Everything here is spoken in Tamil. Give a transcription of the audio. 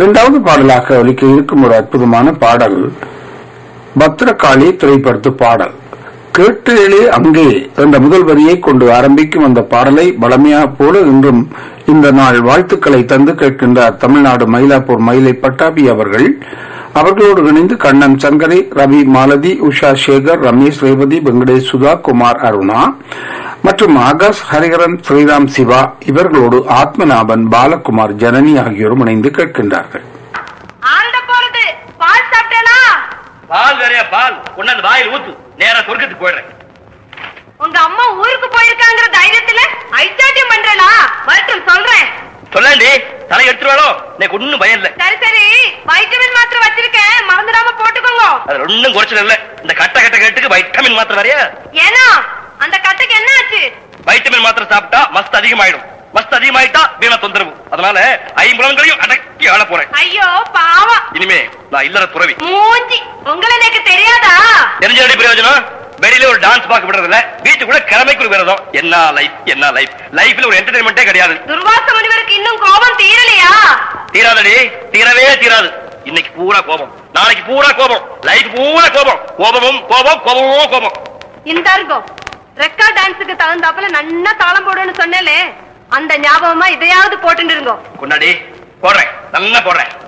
இரண்டாவது பாடலாக ஒலிக்க இருக்கும் ஒரு அற்புதமான பாடல் பத்ரகாளி திரைப்படத்து பாடல் கேட்டேளே அங்கே என்ற முதல் வரியை கொண்டு ஆரம்பிக்கும் அந்த பாடலை பழமையாக போல இன்றும் இந்த நாள் வாழ்த்துக்களை தந்து கேட்கின்றார் தமிழ்நாடு மயிலாப்பூர் மயிலை பட்டாபி அவர்கள் அவர்களோடு இணைந்து கண்ணன் சங்கரை ரவி மாலதி உஷா சேகர் ரமேஷ் ரேவதி வெங்கடேஷ் சுதா குமார் அருணா மற்றும் ஆகாஷ் ஹரிஹரன் ஸ்ரீராம் சிவா இவர்களோடு ஆத்மநாபன் பாலகுமார் ஜனனி ஆகியோரும் இணைந்து கேட்கின்றார்கள் ஆண்ட போறது பால் சாப்பிட்டேனா பால் வேறையா பால் கொண்டாந்து வாயில் ஊத்து நேரா சொர்க்கத்துக்கு போயிடுறேன் உங்க அம்மா ஊருக்கு போயிருக்காங்கிற தைரியத்துல ஐச்சாட்டியம் பண்றேனா வரட்டும் சொல்றேன் சொல்லாண்டி தலை எடுத்துருவாளோ எனக்கு ஒண்ணும் பயம் இல்ல சரி சரி வைட்டமின் மாத்திரை வச்சிருக்கேன் மறந்துடாம போட்டுக்கோங்க அது ஒண்ணும் குறைச்சல் இல்ல இந்த கட்ட கட்ட கட்டுக்கு வைட்டமின் மாத்திரை வரையா ஏன்னா அந்த கட்டைக்கு என்ன ஆச்சு வைட்டமின் மாத்திரை சாப்பிட்டா மஸ்த் அதிகமாயிடும் மஸ்த் அதிகமாயிட்டா வீண தொந்தரவு அதனால ஐம்புலங்களையும் அடக்கி ஆள போறேன் ஐயோ பாவம் இனிமே நான் இல்லற துறவி மூஞ்சி உங்களை எனக்கு தெரியாதா தெரிஞ்ச பிரயோஜனம் வெளியில ஒரு டான்ஸ் பார்க்க விடுறது இல்ல வீட்டுக்குள்ள கிழமைக்கு ஒரு விரதம் என்ன லைஃப் என்ன லைஃப் லைஃப்ல ஒரு என்டர்டைன்மெண்டே கிடையாது துர்வாச முனிவருக்கு இன்னும் கோபம் தீரலையா தீராதடி தீரவே தீராது இன்னைக்கு பூரா கோபம் நாளைக்கு பூரா கோபம் லைஃப் பூரா கோபம் கோபமும் கோபம் கோபமும் கோபம் இந்த இருக்கும் ரெக்கார்ட் டான்ஸுக்கு தகுந்தாப்புல நன்னா தாளம் போடுன்னு சொன்னேலே அந்த ஞாபகமா இதையாவது போட்டுட்டு இருங்கோ கொண்டாடி போடுறேன் நல்லா போடுறேன்